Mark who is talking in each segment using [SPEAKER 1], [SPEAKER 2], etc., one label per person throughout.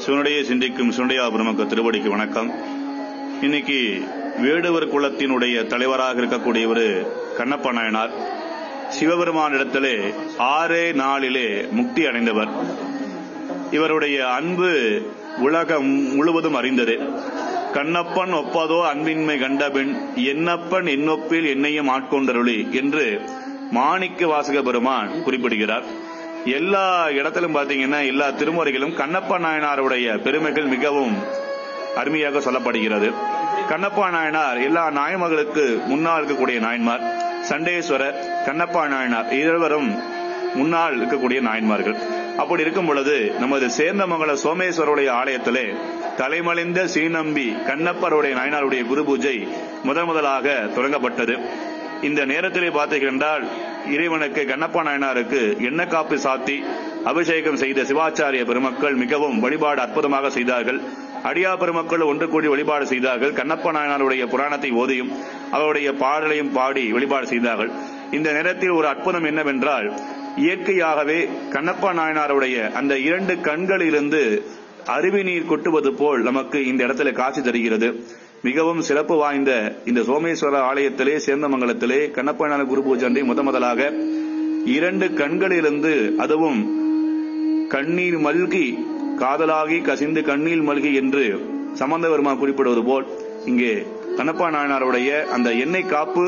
[SPEAKER 1] சிவனுடைய சிந்திக்கும் சிவனுடைய பிரமக்க திருவடிக்கு வணக்கம் இன்னைக்கு வேடுவர் குலத்தினுடைய தலைவராக இருக்கக்கூடியவர் கண்ணப்ப நாயனார் சிவபெருமானிடத்திலே ஆறே நாளிலே முக்தி அடைந்தவர் இவருடைய அன்பு உலகம் முழுவதும் அறிந்தது கண்ணப்பன் ஒப்பதோ அன்பின்மை கண்டபின் என்னப்பன் என்னொப்பில் என்னையும் ஆட்கொண்டருளி என்று மாணிக்க வாசக பெருமான் குறிப்பிடுகிறார் எல்லா இடத்திலும் பாத்தீங்கன்னா எல்லா திருமுறைகளும் கண்ணப்ப நாயனாருடைய பெருமைகள் மிகவும் அருமையாக சொல்லப்படுகிறது கண்ணப்பா நாயனார் எல்லா நாயமகளுக்கு முன்னால் இருக்கக்கூடிய நாயன்மார் சண்டேஸ்வரர் கண்ணப்பா நாயனார் இருவரும் முன்னால் இருக்கக்கூடிய நாயன்மார்கள் அப்படி இருக்கும் பொழுது நமது சேர்ந்தமங்கல சோமேஸ்வருடைய ஆலயத்திலே தலைமலிந்த சீனம்பி கண்ணப்பருடைய நாயனாருடைய குரு பூஜை முதன் முதலாக தொடங்கப்பட்டது இந்த நேரத்திலே பார்த்தீர்கள் இறைவனுக்கு கண்ணப்பா நாயனாருக்கு எண்ணெய் காப்பு சாத்தி அபிஷேகம் செய்த சிவாச்சாரிய பெருமக்கள் மிகவும் வழிபாடு அற்புதமாக செய்தார்கள் அடியா பெருமக்கள் ஒன்று கூடி வழிபாடு செய்தார்கள் கண்ணப்ப நாயனாருடைய புராணத்தை ஓதியும் அவருடைய பாடலையும் பாடி வழிபாடு செய்தார்கள் இந்த நேரத்தில் ஒரு அற்புதம் என்னவென்றால் இயற்கையாகவே கண்ணப்ப நாயனாருடைய அந்த இரண்டு கண்களிலிருந்து அருவி நீர் கொட்டுவது போல் நமக்கு இந்த இடத்துல காட்சி தருகிறது மிகவும் சிறப்பு வாய்ந்த இந்த சோமேஸ்வர ஆலயத்திலே சேர்ந்தமங்கலத்திலே கண்ணப்பனான குரு பூஜை முத முதலாக இரண்டு கண்களிலிருந்து அதுவும் கண்ணீர் மல்கி காதலாகி கசிந்து கண்ணீர் மல்கி என்று சம்பந்த பெருமா குறிப்பிடுவது போல் இங்கே கண்ணப்பா நாயனாருடைய அந்த எண்ணெய் காப்பு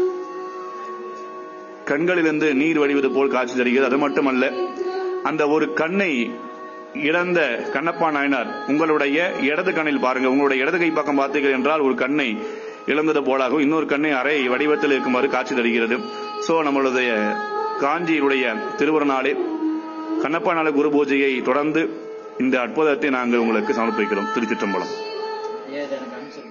[SPEAKER 1] கண்களிலிருந்து நீர் வடிவது போல் காட்சி தருகிறது அது மட்டுமல்ல அந்த ஒரு கண்ணை இழந்த கண்ணப்பா நாயனார் உங்களுடைய இடது கண்ணில் பாருங்க உங்களுடைய இடது கை பக்கம் பார்த்தீர்கள் என்றால் ஒரு கண்ணை இழந்தது போலாகவும் இன்னொரு கண்ணை அறை வடிவத்தில் இருக்குமாறு காட்சி தருகிறது சோ நம்மளுடைய காஞ்சியுடைய திருவருநாளே கண்ணப்பா நாள குரு பூஜையை தொடர்ந்து இந்த அற்புதத்தை நாங்கள் உங்களுக்கு சமர்ப்பிக்கிறோம் திருச்சிற்றம்பலம்
[SPEAKER 2] ஏதேனும் அனுசரித்து